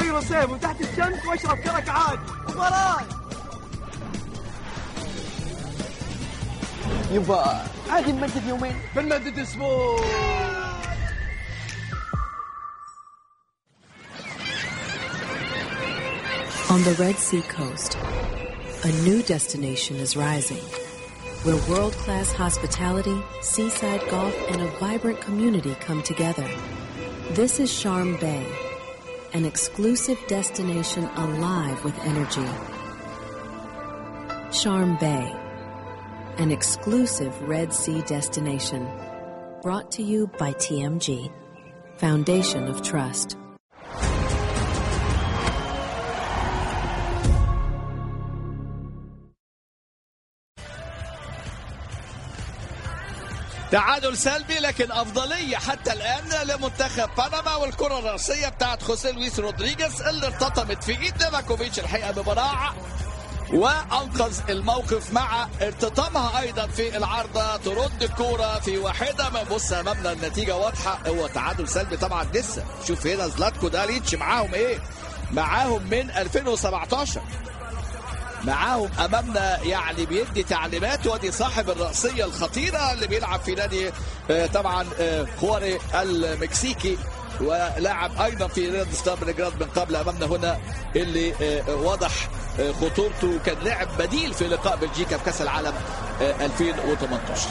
غير صيف وتحت الشمس واشرب كرك عاد مباراة يبا عادي نمدد يومين بنمدد اسبوع On the Red Sea coast, a new destination is rising where world class hospitality, seaside golf, and a vibrant community come together. This is Sharm Bay, an exclusive destination alive with energy. Sharm Bay, an exclusive Red Sea destination. Brought to you by TMG, Foundation of Trust. تعادل سلبي لكن افضليه حتى الان لمنتخب بنما والكره الراسيه بتاعت خوسيه لويس رودريجيز اللي ارتطمت في ايد نيفاكوفيتش الحقيقه ببراعه وانقذ الموقف مع ارتطامها ايضا في العارضه ترد الكوره في واحده من بص امامنا النتيجه واضحه هو تعادل سلبي طبعا لسه شوف هنا زلاتكو داليتش معاهم ايه معاهم من 2017 معاهم امامنا يعني بيدي تعليمات ودي صاحب الرأسية الخطيرة اللي بيلعب في نادي آه، طبعا آه، خواري المكسيكي ولاعب ايضا في رياض ستار بلجراد من قبل امامنا هنا اللي آه، واضح آه، خطورته كان لاعب بديل في لقاء بلجيكا في كاس العالم آه، 2018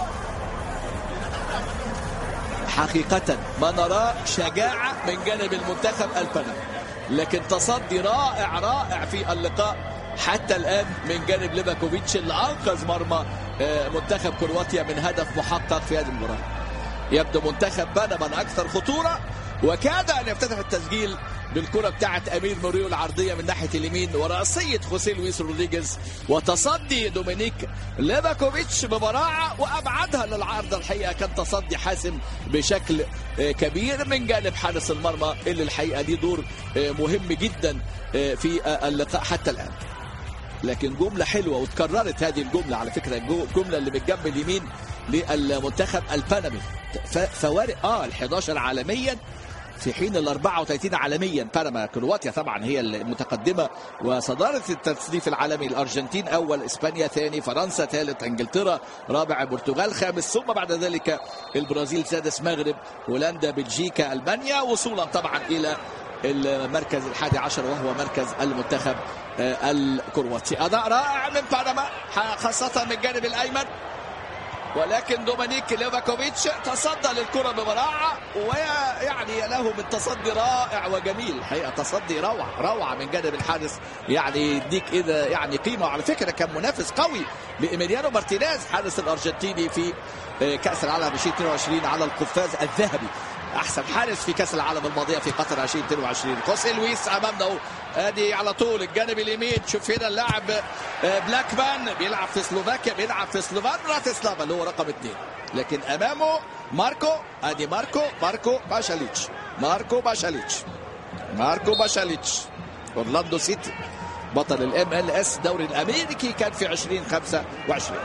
حقيقة ما نراه شجاعة من جانب المنتخب البنما لكن تصدي رائع رائع في اللقاء حتى الآن من جانب ليفاكوفيتش اللي أنقذ مرمى آه، منتخب كرواتيا من هدف محقق في هذه المباراة يبدو منتخب بنما الأكثر خطورة وكاد أن يفتتح التسجيل بالكرة بتاعت أمير موريو العرضية من ناحية اليمين ورأسية خوسيه لويس رودريجيز وتصدي دومينيك ليفاكوفيتش ببراعة وأبعدها للعارضة الحقيقة كان تصدي حاسم بشكل آه، كبير من جانب حارس المرمى اللي الحقيقة ليه دور آه، مهم جدا آه، في آه، اللقاء حتى الآن لكن جملة حلوة وتكررت هذه الجملة على فكرة الجو- الجملة اللي بالجنب اليمين للمنتخب البنمي ف- فوارق اه ال 11 عالميا في حين ال 34 عالميا بنما كرواتيا طبعا هي المتقدمه وصداره التصنيف العالمي الارجنتين اول اسبانيا ثاني فرنسا ثالث انجلترا رابع البرتغال خامس ثم بعد ذلك البرازيل سادس مغرب هولندا بلجيكا المانيا وصولا طبعا الى المركز الحادي عشر وهو مركز المنتخب آه، الكرواتي اداء رائع من بنما خاصه من الجانب الايمن ولكن دومينيك ليفاكوفيتش تصدى للكرة ببراعة ويعني له من تصدي رائع وجميل الحقيقة تصدي روعة روعة من جانب الحارس يعني يديك إذا يعني قيمة على فكرة كان منافس قوي لإيميليانو مارتينيز حارس الأرجنتيني في آه، كأس العالم 2022 على القفاز الذهبي احسن حارس في كاس العالم الماضيه في قطر 2022 خوسيه لويس امامنا اهو ادي على طول الجانب اليمين شوف هنا اللاعب آه، بلاكمان بيلعب في سلوفاكيا بيلعب في سلوفان براتسلافا اللي هو رقم اثنين لكن امامه ماركو ادي ماركو ماركو باشاليتش ماركو باشاليتش ماركو باشاليتش اورلاندو سيتي بطل الام ال اس الدوري الامريكي كان في 2025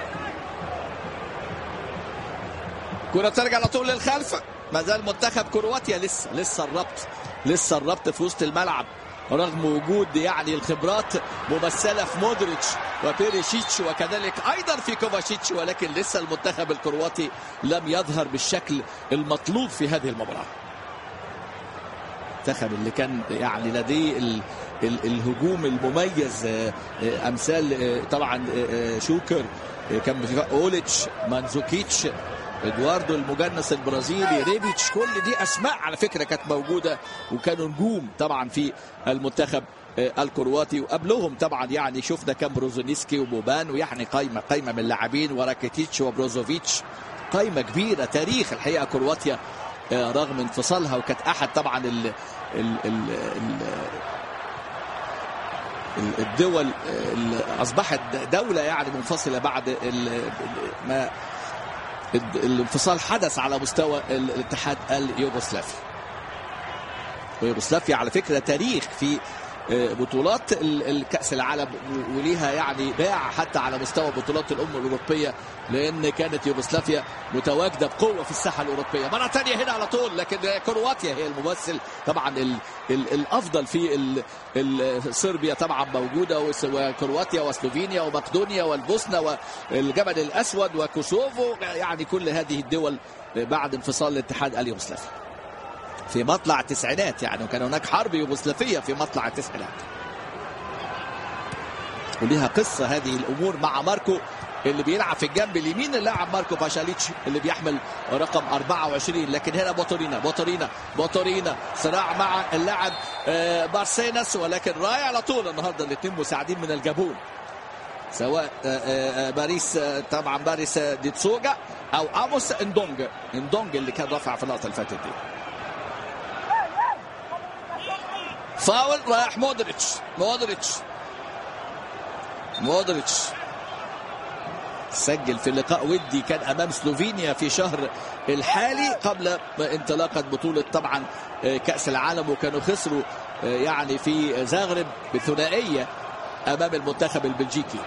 كرة ترجع على طول للخلف ما زال منتخب كرواتيا لسه لسه الربط لسه الربط في وسط الملعب رغم وجود يعني الخبرات ممثله في مودريتش وبيريشيتش وكذلك ايضا في كوفاشيتش ولكن لسه المنتخب الكرواتي لم يظهر بالشكل المطلوب في هذه المباراه. المنتخب اللي كان يعني لديه ال ال الهجوم المميز آه، آه، امثال آه، طبعا آه، آه، شوكر آه، كان في اوليتش مانزوكيتش ادواردو المجنس البرازيلي ريبيتش كل دي اسماء على فكره كانت موجوده وكانوا نجوم طبعا في المنتخب آه، الكرواتي وقبلهم طبعا يعني شفنا كان بروزونيسكي وبوبان ويعني قايمه قايمه من لاعبين وراكيتيتش وبروزوفيتش قايمه كبيره تاريخ الحقيقه كرواتيا آه، رغم انفصالها وكانت احد طبعا ال ال ال ال ال- الدول آه، اللي اصبحت دوله يعني منفصله بعد ال- ما ال- الانفصال حدث على مستوى ال- الاتحاد اليوغوسلافي ويوغوسلافيا على فكره تاريخ في بطولات الكأس العالم وليها يعني باع حتى على مستوى بطولات الأمم الأوروبية لأن كانت يوغوسلافيا متواجدة بقوة في الساحة الأوروبية مرة ثانية هنا على طول لكن كرواتيا هي الممثل طبعا ال ال الأفضل في ال ال صربيا طبعا موجودة وكرواتيا وسلوفينيا ومقدونيا والبوسنة والجبل الأسود وكوسوفو يعني كل هذه الدول بعد انفصال الاتحاد اليوغوسلافي في مطلع التسعينات يعني وكان هناك حرب يوغوسلافية في مطلع التسعينات وليها قصة هذه الأمور مع ماركو اللي بيلعب في الجنب اليمين اللاعب ماركو باشاليتش اللي بيحمل رقم 24 لكن هنا بوتورينا بوتورينا بوتورينا صراع مع اللاعب بارسينس ولكن راي على طول النهارده الاثنين مساعدين من الجابون سواء باريس طبعا باريس ديتسوجا او اموس اندونج اندونج اللي كان رافع في اللقطه اللي فاتت دي فاول رايح مودريتش مودريتش مودريتش سجل في لقاء ودي كان امام سلوفينيا في شهر الحالي قبل انطلاقه بطوله طبعا كاس العالم وكانوا خسروا يعني في زاغرب بثنائيه امام المنتخب البلجيكي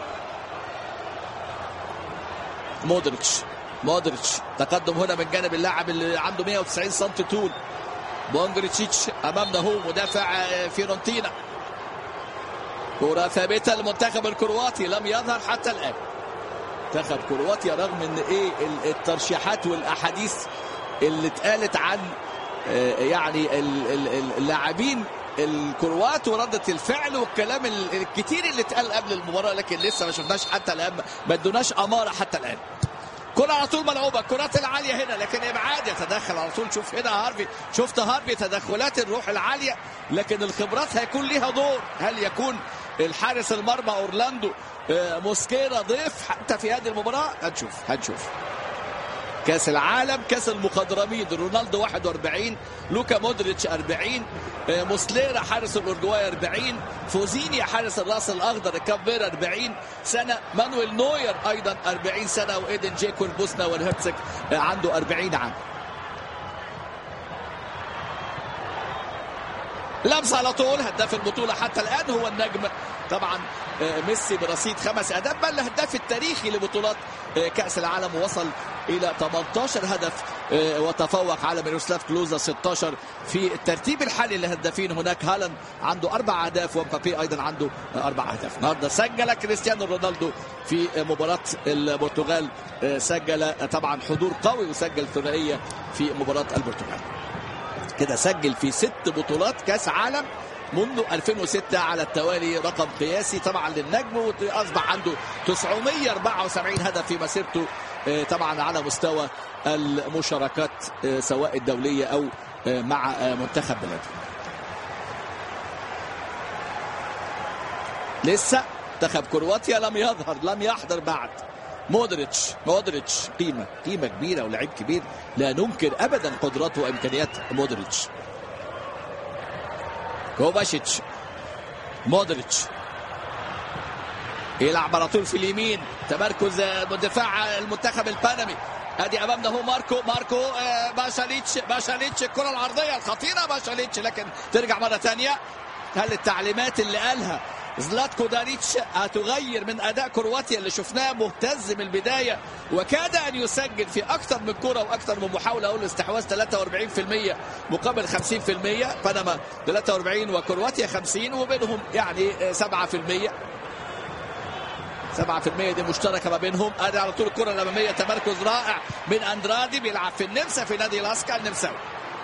مودريتش مودريتش تقدم هنا من جانب اللاعب اللي عنده 190 سم طول مونجريتشيتش امامنا هو مدافع فيرونتينا كرة ثابتة للمنتخب الكرواتي لم يظهر حتى الآن منتخب كرواتيا رغم ان ايه الترشيحات والاحاديث اللي اتقالت عن يعني اللاعبين الكروات وردة الفعل والكلام الكتير اللي اتقال قبل المباراة لكن لسه ما شفناش حتى الآن ما ادوناش أمارة حتى الآن كرة على طول ملعوبة الكرات العالية هنا لكن إبعاد يتدخل على طول شوف هنا هارفي شفت هارفي تدخلات الروح العالية لكن الخبرات هيكون ليها دور هل يكون الحارس المرمى أورلاندو موسكيرا ضيف حتى في هذه المباراة هنشوف هنشوف كاس العالم كاس المخضرمين رونالدو 41 لوكا مودريتش 40 موسليرا حارس الاورجواي 40 فوزينيا حارس الراس الاخضر الكافير 40 سنه مانويل نوير ايضا 40 سنه وايدن جيكو البوسنه والهرتسك عنده 40 عام لمسه على طول هداف البطوله حتى الان هو النجم طبعا ميسي برصيد خمس اهداف بل الهداف التاريخي لبطولات كاس العالم وصل الى 18 هدف وتفوق على ميروسلاف كلوزا 16 في الترتيب الحالي للهدافين هناك هالاند عنده اربع اهداف ومبابي ايضا عنده اربع اهداف النهارده سجل كريستيانو رونالدو في مباراه البرتغال سجل طبعا حضور قوي وسجل ثنائيه في مباراه البرتغال كده سجل في ست بطولات كاس عالم منذ 2006 على التوالي رقم قياسي طبعا للنجم واصبح عنده 974 هدف في مسيرته طبعا على مستوى المشاركات سواء الدوليه او مع منتخب بلاده. لسه منتخب كرواتيا لم يظهر لم يحضر بعد مودريتش مودريتش قيمة قيمة كبيرة ولاعب كبير لا ننكر أبدا قدراته وإمكانيات مودريتش كوفاشيتش مودريتش يلعب على طول في اليمين تمركز دفاع المنتخب البانامي ادي امامنا هو ماركو ماركو باشاليتش باشاليتش الكره العرضيه الخطيره باشاليتش لكن ترجع مره ثانيه هل التعليمات اللي قالها زلاتكو داريتش هتغير من اداء كرواتيا اللي شفناه مهتز من البدايه وكاد ان يسجل في اكثر من كره واكثر من محاوله اقول استحواذ 43% مقابل 50% بنما 43 وكرواتيا 50 وبينهم يعني 7% 7% دي مشتركه ما بينهم ادي على طول الكره الاماميه تمركز رائع من اندرادي بيلعب في النمسا في نادي لاسكا النمساوي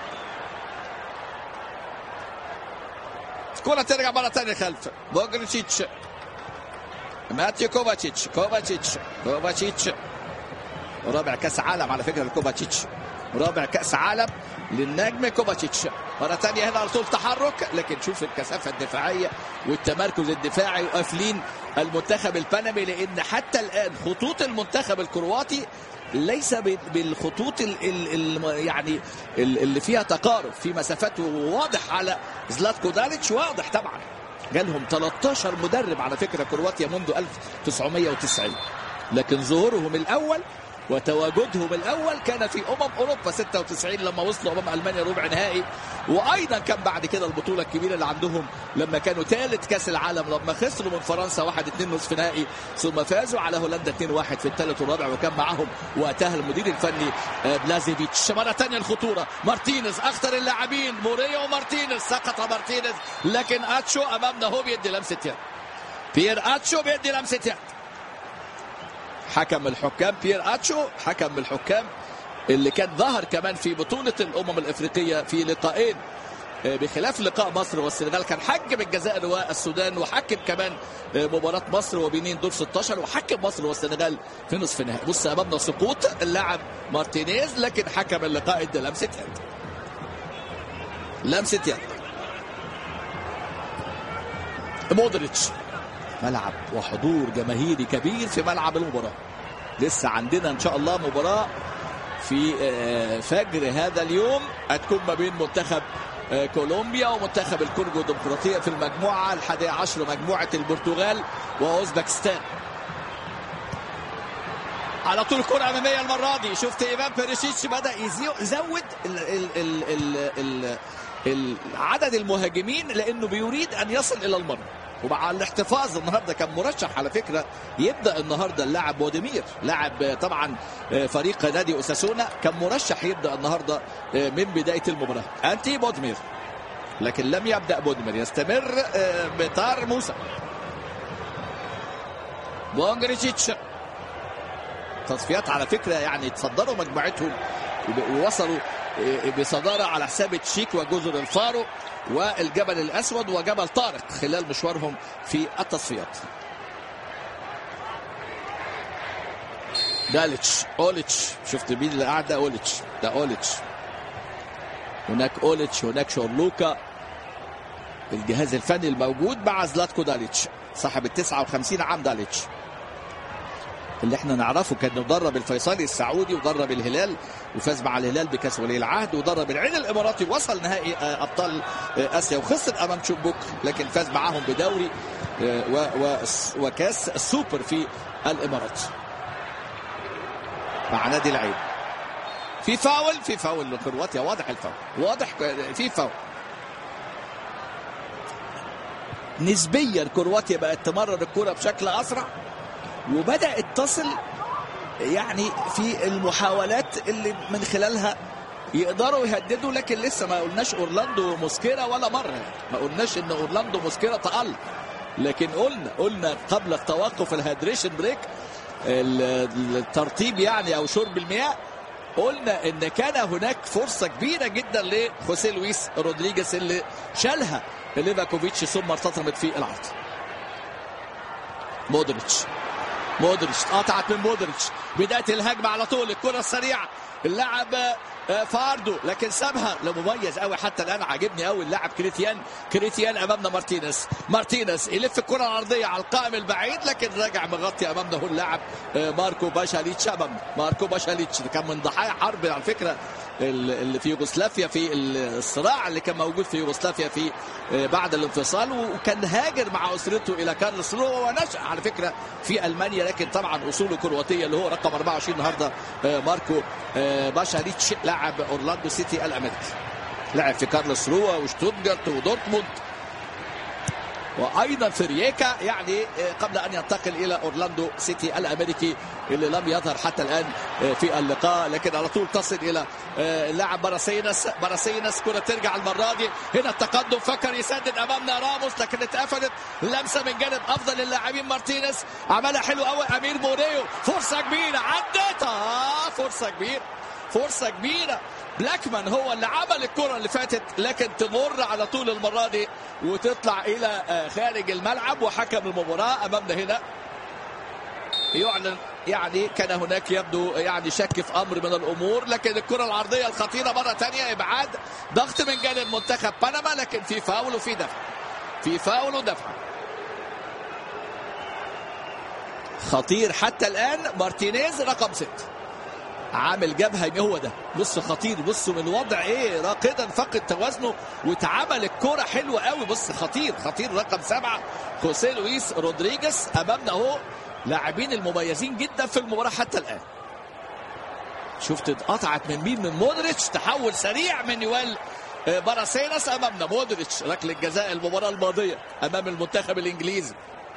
كرة ترجع مرة ثانية خلف بوجريتش ماتيو كوفاتشيتش كوفاتشيتش كوفاتشيتش رابع كأس عالم على فكرة لكوفاتشيتش رابع كأس عالم للنجم كوفاتشيتش مرة ثانية هنا على طول تحرك لكن شوف الكثافة الدفاعية والتمركز الدفاعي وقافلين المنتخب البنمي لأن حتى الآن خطوط المنتخب الكرواتي ليس بالخطوط ال ال ال يعني اللي فيها تقارب في مسافات واضح على زلاتكو داليتش واضح طبعا جالهم 13 مدرب على فكره كرواتيا منذ 1990 لكن ظهورهم الاول وتواجدهم الاول كان في امم اوروبا 96 لما وصلوا امام المانيا ربع نهائي وايضا كان بعد كده البطوله الكبيره اللي عندهم لما كانوا ثالث كاس العالم لما خسروا من فرنسا 1 2 نصف نهائي ثم فازوا على هولندا 2 1 في الثالث والرابع وكان معاهم وقتها المدير الفني آه، بلازيفيتش مره ثانيه الخطوره مارتينيز اخطر اللاعبين موريو ومارتينيز سقط مارتينيز لكن اتشو امامنا هو بيدي لمسه يد بيير اتشو بيدي لمسه يد حكم الحكام بيير اتشو حكم الحكام اللي كان ظهر كمان في بطولة الأمم الإفريقية في لقاءين آه، بخلاف لقاء مصر والسنغال كان حكم الجزائر والسودان وحكم كمان آه، مباراة مصر وبنين دور 16 وحكم مصر والسنغال في نصف النهائي بص أمامنا سقوط اللاعب مارتينيز لكن حكم اللقاء ادى لمسة يد لمسة يد مودريتش ملعب وحضور جماهيري كبير في ملعب المباراة لسه عندنا ان شاء الله مباراة في آه، فجر هذا اليوم هتكون ما بين منتخب آه، كولومبيا ومنتخب الكونغو الديمقراطية في المجموعة الحادية عشر مجموعة البرتغال وأوزبكستان على طول كرة أمامية المرة دي شفت إيفان بيريشيتش بدأ يزي- يزود ال ال ال ال ال ال عدد المهاجمين لأنه بيريد أن يصل إلى المرمى ومع الاحتفاظ النهارده كان مرشح على فكره يبدا النهارده اللاعب بوديمير لاعب طبعا فريق نادي اوساسونا كان مرشح يبدا النهارده من بدايه المباراه انتي بوديمير لكن لم يبدا بوديمير يستمر بتار موسى بونجريتش تصفيات على فكره يعني تصدروا مجموعتهم ووصلوا بصداره على حساب تشيك وجزر الفارو والجبل الاسود وجبل طارق خلال مشوارهم في التصفيات داليتش اوليتش شفت مين اللي قاعد ده اوليتش ده اوليتش هناك اوليتش هناك شورلوكا الجهاز الفني الموجود مع زلاتكو داليتش صاحب ال 59 عام داليتش اللي احنا نعرفه كان مدرب الفيصلي السعودي ودرب الهلال وفاز مع الهلال بكاس ولي العهد ودرب العين الاماراتي وصل نهائي ابطال اسيا وخسر امام تشوبوك لكن فاز معاهم بدوري وكاس السوبر في الامارات مع نادي العين في فاول في فاول لكرواتيا واضح الفاول واضح في فاول نسبيا كرواتيا بقت تمرر الكره بشكل اسرع وبدات تصل يعني في المحاولات اللي من خلالها يقدروا يهددوا لكن لسه ما قلناش اورلاندو موسكيرا ولا مره ما قلناش ان اورلاندو موسكيرا تقل لكن قلنا قلنا قبل التوقف الهيدريشن بريك الترطيب يعني او شرب المياه قلنا ان كان هناك فرصه كبيره جدا لخوسيه لويس رودريجيز اللي شالها ليفاكوفيتش ثم ارتطمت في العرض مودريتش مودريتش قطعت من مودريتش بدايه الهجمه على طول الكره السريعه اللاعب فاردو لكن سابها لو مميز قوي حتى الان عاجبني قوي اللاعب كريتيان كريتيان امامنا مارتينيز مارتينيز يلف الكره العرضيه على القائم البعيد لكن راجع مغطي امامنا هو اللاعب ماركو باشاليتش امامنا ماركو باشاليتش كان من ضحايا حرب على فكره اللي في يوغوسلافيا في الصراع اللي كان موجود في يوغوسلافيا في بعد الانفصال وكان هاجر مع اسرته الى كارلس رو ونشا على فكره في المانيا لكن طبعا اصوله كرواتيه اللي هو رقم 24 النهارده ماركو باشاليتش لاعب اورلاندو سيتي الامريكي لعب في كارلس روا وشتوتجارت ودورتموند وايضا في رييكا يعني قبل ان ينتقل الى اورلاندو سيتي الامريكي اللي لم يظهر حتى الان في اللقاء لكن على طول تصل الى اللاعب باراسينس باراسينس كره ترجع المره دي هنا التقدم فكر يسدد امامنا راموس لكن اتقفلت لمسه من جانب افضل اللاعبين مارتينيز عملها حلو قوي امير موريو فرصه كبيره عدتها فرصه كبيره فرصه كبيره بلاكمان هو اللي عمل الكرة اللي فاتت لكن تمر على طول المرة دي وتطلع إلى خارج الملعب وحكم المباراة أمامنا هنا يعلن يعني كان هناك يبدو يعني شك في أمر من الأمور لكن الكرة العرضية الخطيرة مرة ثانية إبعاد ضغط من جانب منتخب بنما لكن في فاول وفي دفع في فاول ودفع خطير حتى الآن مارتينيز رقم ست عامل جبهه هو ده بص خطير بص من وضع ايه راقدا فقد توازنه واتعمل الكرة حلوه قوي بص خطير خطير رقم سبعه خوسيه لويس رودريجيز امامنا اهو لاعبين المميزين جدا في المباراه حتى الان شفت اتقطعت من مين من مودريتش تحول سريع من يوال آه، باراسينس امامنا مودريتش ركله جزاء المباراه الماضيه امام المنتخب الانجليزي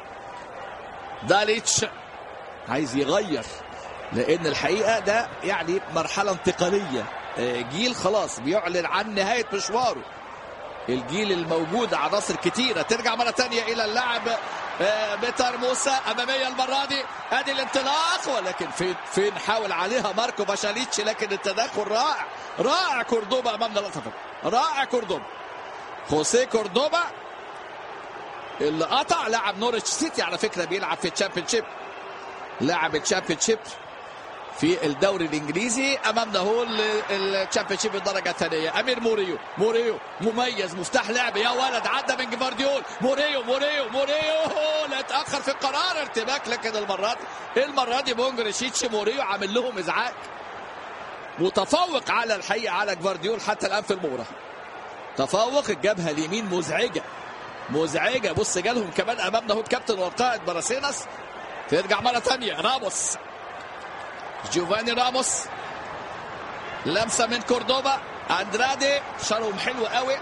داليتش عايز يغير لان الحقيقه ده يعني مرحله انتقاليه آه، جيل خلاص بيعلن عن نهايه مشواره الجيل الموجود عناصر كتيرة ترجع مرة تانية إلى اللاعب آه، بيتر موسى أمامية المرة دي أدي الانطلاق ولكن فين فين حاول عليها ماركو باشاليتش لكن التدخل رائع رائع كوردوبا أمامنا لطفا رائع كوردوبا خوسيه كوردوبا اللي قطع لاعب نورتش سيتي على فكرة بيلعب في الشامبيونشيب لاعب الشامبيونشيب في الدوري الانجليزي امامنا هو الشامبيونشيب الدرجه الثانيه امير موريو موريو مميز مفتاح لعب يا ولد عدى من جفارديول موريو موريو موريو لا اتاخر في القرار ارتباك لكن المرات المره دي بونجريشيتش موريو عامل لهم ازعاج متفوق على الحقيقه على جفارديول حتى الان في المباراه تفوق الجبهه اليمين مزعجه مزعجه بص جالهم كمان امامنا هو الكابتن والقائد باراسينس ترجع مره ثانيه راموس جوفاني راموس لمسه من كوردوبا اندرادي شرهم حلو قوي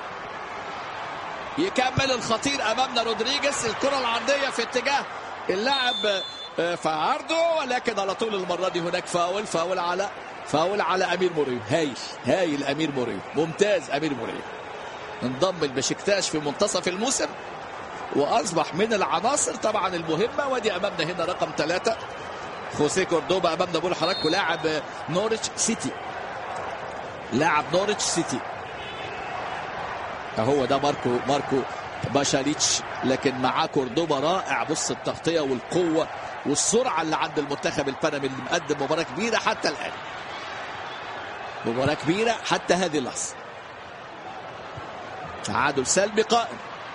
يكمل الخطير امامنا رودريجيز الكره العرضيه في اتجاه اللاعب آه، فاردو ولكن على طول المره دي هناك فاول فاول على فاول على امير موريو هايل هايل امير موريو ممتاز امير موريو انضم البشكتاش في منتصف الموسم واصبح من العناصر طبعا المهمه ودي امامنا هنا رقم ثلاثه خوسيه كوردوبا امامنا بقول لحضراتكم لاعب نورتش سيتي لاعب نورتش سيتي هو ده ماركو ماركو باشاليتش لكن معاه كوردوبا رائع بص التغطيه والقوه والسرعه اللي عند المنتخب البنمي اللي مقدم مباراه كبيره حتى الان مباراه كبيره حتى هذه اللحظه تعادل سلبي قائم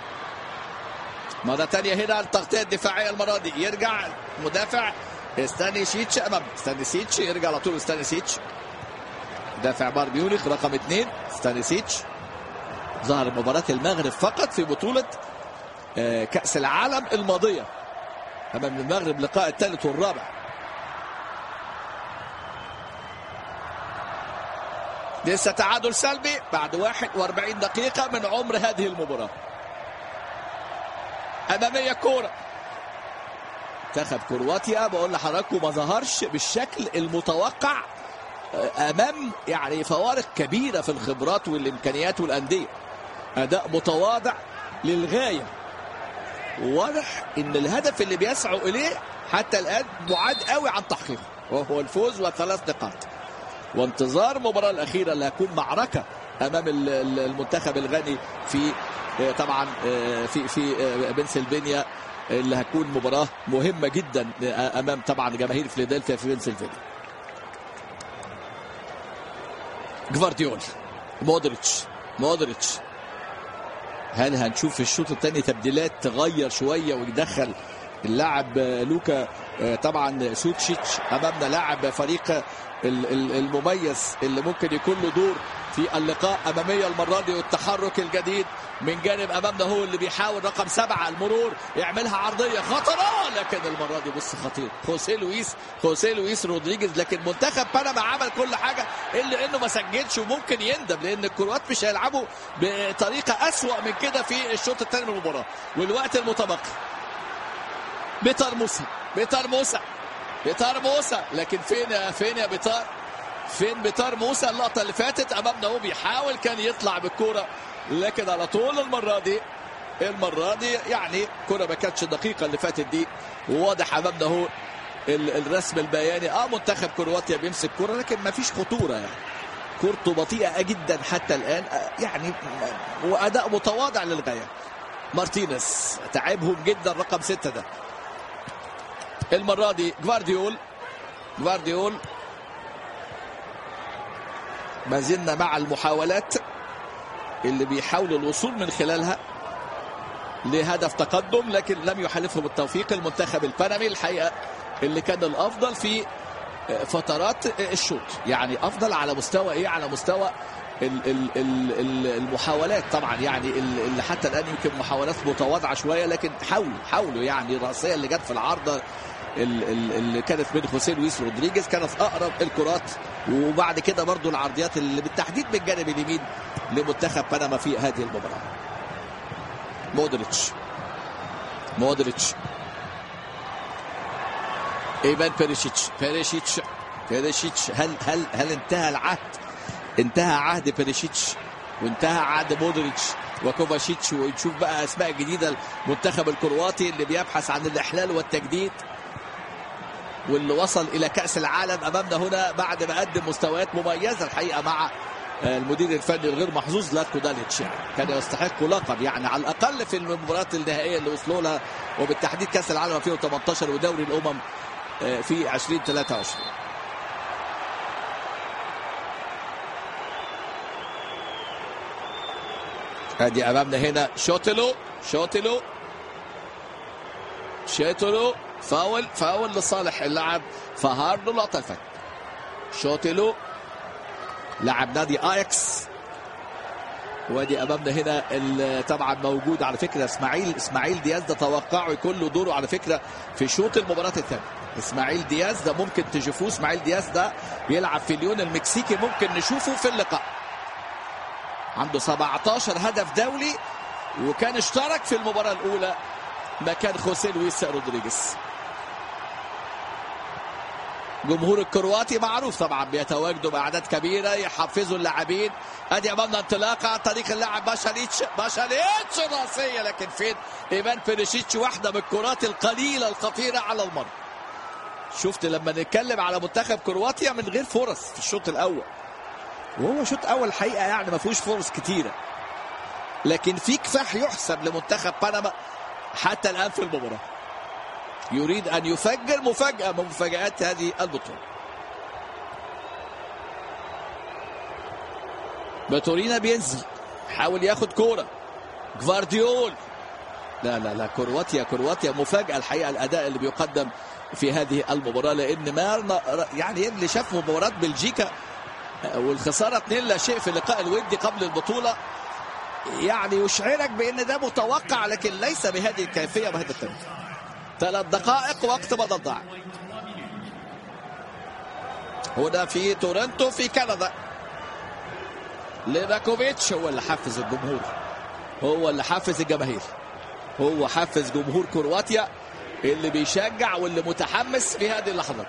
مرة ثانية هنا التغطية الدفاعية المرة دي يرجع مدافع ستانيسيتش امام ستانيسيتش يرجع على طول ستانيسيتش دافع بايرن ميونخ رقم اثنين ستانيسيتش ظهر مباراة المغرب فقط في بطولة آه، كأس العالم الماضية أمام المغرب لقاء الثالث والرابع لسه تعادل سلبي بعد 41 دقيقة من عمر هذه المباراة أمامية كورة منتخب كرواتيا بقول لحضراتكم ما ظهرش بالشكل المتوقع آه، امام يعني فوارق كبيره في الخبرات والامكانيات والانديه اداء متواضع للغايه واضح ان الهدف اللي بيسعوا اليه حتى الان بعاد قوي عن تحقيقه وهو الفوز وثلاث نقاط وانتظار المباراه الاخيره اللي هتكون معركه امام المنتخب الغني في آه، طبعا آه، في في بنسلفانيا اللي هتكون مباراه مهمه جدا امام طبعا جماهير فيلادلفيا في بنسلفانيا جفارديول مودريتش مودريتش هل هنشوف في الشوط الثاني تبديلات تغير شويه ويدخل اللاعب لوكا طبعا سوتشيتش امامنا لاعب فريق المميز اللي ممكن يكون له دور في اللقاء اماميه المره دي والتحرك الجديد من جانب امامنا هو اللي بيحاول رقم سبعه المرور يعملها عرضيه خطره لكن المره دي بص خطير خوسيه لويس خوسيه لويس رودريجيز لكن منتخب بنما عمل كل حاجه الا انه ما سجلش وممكن يندم لان الكروات مش هيلعبوا بطريقه اسوا من كده في الشوط الثاني من المباراه والوقت المتبقي بيتر موسى بيتر موسى بيتر موسى لكن فين يا فين يا بيتر فين بيتر موسى اللقطه اللي فاتت امامنا هو بيحاول كان يطلع بالكوره لكن على طول المره دي المره دي يعني كره ما كانتش الدقيقه اللي فاتت دي وواضح امامنا هو الرسم البياني اه منتخب كرواتيا بيمسك كرة لكن ما فيش خطوره يعني كورته بطيئه جدا حتى الان آه، يعني واداء متواضع للغايه مارتينيز تعبهم جدا رقم ستة ده المرة دي جوارديول جوارديول ما زلنا مع المحاولات اللي بيحاولوا الوصول من خلالها لهدف تقدم لكن لم يحالفهم التوفيق المنتخب البنمي الحقيقة اللي كان الأفضل في فترات الشوط يعني أفضل على مستوى إيه على مستوى المحاولات طبعا يعني اللي حتى الان يمكن محاولات متواضعه شويه لكن حاولوا حاولوا يعني الراسيه اللي جت في العارضه اللي كانت من خوسيه لويس رودريجيز كانت اقرب الكرات وبعد كده برضو العرضيات اللي بالتحديد من الجانب اليمين لمنتخب بنما في هذه المباراه مودريتش مودريتش ايفان بيريشيتش بيريشيتش بيريشيتش هل هل هل انتهى العهد انتهى عهد بيريشيتش وانتهى عهد مودريتش وكوفاشيتش ونشوف بقى اسماء جديده المنتخب الكرواتي اللي بيبحث عن الاحلال والتجديد واللي وصل الى كاس العالم امامنا هنا بعد ما قدم مستويات مميزه الحقيقه مع المدير الفني الغير محظوظ لاتكو داليتش يعني كان يستحق لقب يعني على الاقل في المباريات النهائيه اللي وصلوا لها وبالتحديد كاس العالم 2018 ودوري الامم في 2023 ادي امامنا هنا شوتلو شوتلو شوتلو فاول فاول لصالح اللاعب فهارد لقطه الفك شوتلو لاعب نادي اياكس وادي امامنا هنا طبعا موجود على فكره اسماعيل اسماعيل دياز ده توقعه يكون له دوره على فكره في شوط المباراه الثانيه اسماعيل دياز ده ممكن تشوفوه اسماعيل دياز ده بيلعب في ليون المكسيكي ممكن نشوفه في اللقاء عنده 17 هدف دولي وكان اشترك في المباراه الاولى مكان خوسيه لويس رودريجيز جمهور الكرواتي معروف طبعا بيتواجدوا باعداد كبيره يحفزوا اللاعبين ادي امامنا انطلاقه عن طريق اللاعب باشاليتش باشاليتش راسيه لكن فين ايمان بيريشيتش واحده من الكرات القليله الخطيره على المرمى شفت لما نتكلم على منتخب كرواتيا من غير فرص في الشوط الاول وهو شوط اول الحقيقه يعني ما فيهوش فرص كتيره لكن في كفاح يحسب لمنتخب بنما حتى الان في المباراه يريد ان يفجر مفاجاه من مفاجات هذه البطوله باتورينا بينزل حاول ياخد كوره جفارديول لا لا لا كرواتيا كرواتيا مفاجاه الحقيقه الاداء اللي بيقدم في هذه المباراه لان ما يعني اللي شاف مباراه بلجيكا والخساره 2 لا شيء في اللقاء الودي قبل البطوله يعني يشعرك بان ده متوقع لكن ليس بهذه الكيفيه وبهذا التمثيل ثلاث دقائق وقت بدل ضاع هنا في تورنتو في كندا ليفاكوفيتش هو اللي حفز الجمهور هو اللي حفز الجماهير هو حفز جمهور كرواتيا اللي بيشجع واللي متحمس في هذه اللحظات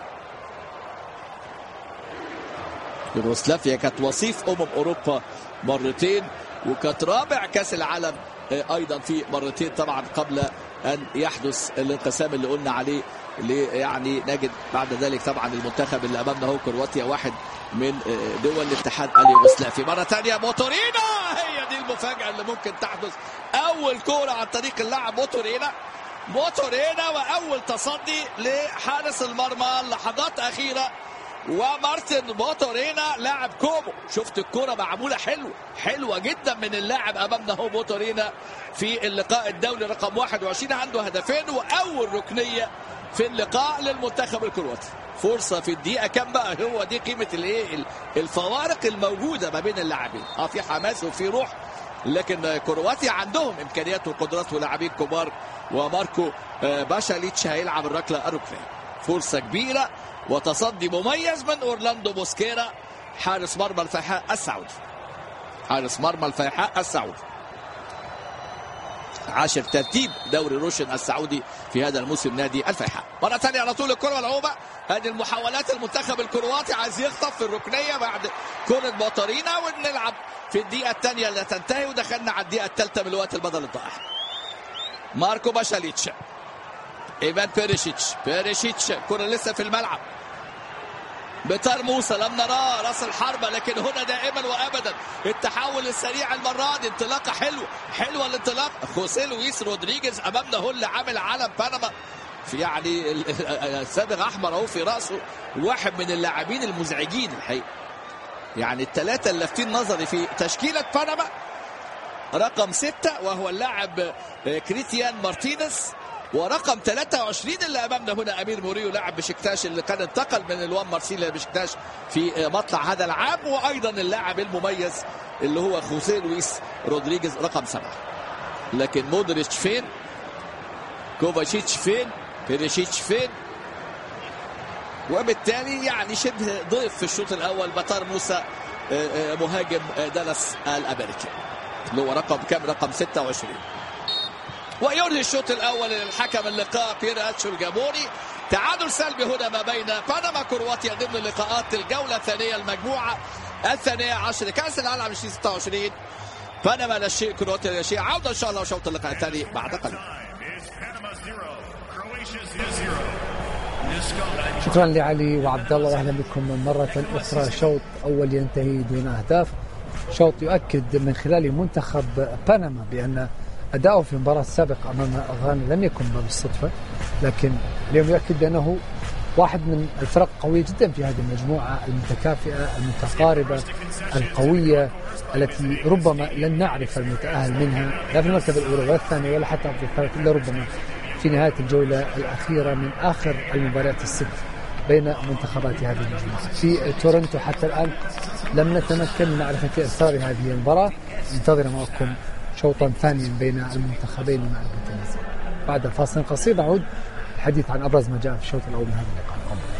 يوغوسلافيا كانت وصيف امم اوروبا مرتين وكانت رابع كاس العالم ايضا في مرتين طبعا قبل ان يحدث الانقسام اللي قلنا عليه اللي يعني نجد بعد ذلك طبعا المنتخب اللي امامنا هو كرواتيا واحد من دول الاتحاد اليوغوسلافي مره ثانيه موتورينا هي دي المفاجاه اللي ممكن تحدث اول كوره عن طريق اللاعب موتورينا موتورينا واول تصدي لحارس المرمى لحظات اخيره ومارتن موتورينا لاعب كومو شفت الكرة معمولة حلوة حلوة جدا من اللاعب أمامنا هو موتورينا في اللقاء الدولي رقم 21 عنده هدفين وأول ركنية في اللقاء للمنتخب الكرواتي فرصة في الدقيقة كام بقى هو دي قيمة الايه الفوارق الموجودة ما بين اللاعبين اه في حماس وفي روح لكن كرواتيا عندهم امكانيات وقدرات ولاعبين كبار وماركو باشاليتش هيلعب الركله الركنيه فرصه كبيره وتصدي مميز من اورلاندو بوسكيرا حارس مرمى الفيحاء السعودي حارس مرمى الفيحاء السعودي عاشر ترتيب دوري روشن السعودي في هذا الموسم نادي الفيحاء مرة ثانية على طول الكرة ملعوبة هذه المحاولات المنتخب الكرواتي عايز يخطف في الركنية بعد كرة بطارينا ونلعب في الدقيقة الثانية اللي تنتهي ودخلنا على الدقيقة الثالثة من الوقت البدل الضائع ماركو باشاليتش ايفان بيريشيتش بيريشيتش كرة لسه في الملعب بتار موسى لم نراه راس الحربة لكن هنا دائما وابدا التحول السريع المرة دي انطلاقة حلوة حلوة الانطلاق خوسيه لويس رودريجيز امامنا هو اللي عامل علم بنما في يعني السابق احمر اهو في راسه واحد من اللاعبين المزعجين الحقيقه يعني الثلاثه اللي لافتين نظري في تشكيله بنما رقم ستة وهو اللاعب كريتيان مارتينيز ورقم 23 اللي امامنا هنا امير موريو لاعب بشكتاش اللي كان انتقل من الوان مارسيليا بشكتاش في مطلع هذا العام وايضا اللاعب المميز اللي هو خوسيه لويس رودريجيز رقم سبعه لكن مودريتش فين؟ كوفاشيتش فين؟ بيريشيتش فين؟ وبالتالي يعني شبه ضيف في الشوط الاول بطار موسى آه، آه، مهاجم آه، دالاس الامريكي اللي هو رقم كام رقم 26 وينهي الشوط الاول الحكم اللقاء بيير اتشو الجابوني تعادل سلبي هنا ما بين بنما كرواتيا ضمن لقاءات الجوله الثانيه المجموعه الثانيه عشر كاس العالم 2026 بنما لا شيء كرواتيا لا شيء عوده ان شاء الله شوط اللقاء الثاني بعد قليل شكرا لعلي وعبد الله واهلا بكم مرة أخرى شوط أول ينتهي دون أهداف شوط يؤكد من خلاله منتخب بنما بأن أداؤه في المباراة السابقة أمام غانا لم يكن بالصدفة لكن اليوم يؤكد بأنه واحد من الفرق قوية جدا في هذه المجموعة المتكافئة المتقاربة القوية التي ربما لن نعرف المتأهل منها لا في المرتبة الأولى ولا الثانية ولا حتى في الثالثة إلا ربما في نهاية الجولة الأخيرة من آخر المباريات الست بين منتخبات هذه المجموعة في تورنتو حتى الآن لم نتمكن من معرفة أسرار هذه المباراة انتظر معكم شوطا ثانيا بين المنتخبين لمعرفة النتيجة بعد فاصل قصير نعود الحديث عن أبرز ما جاء في الشوط الأول من هذا اللقاء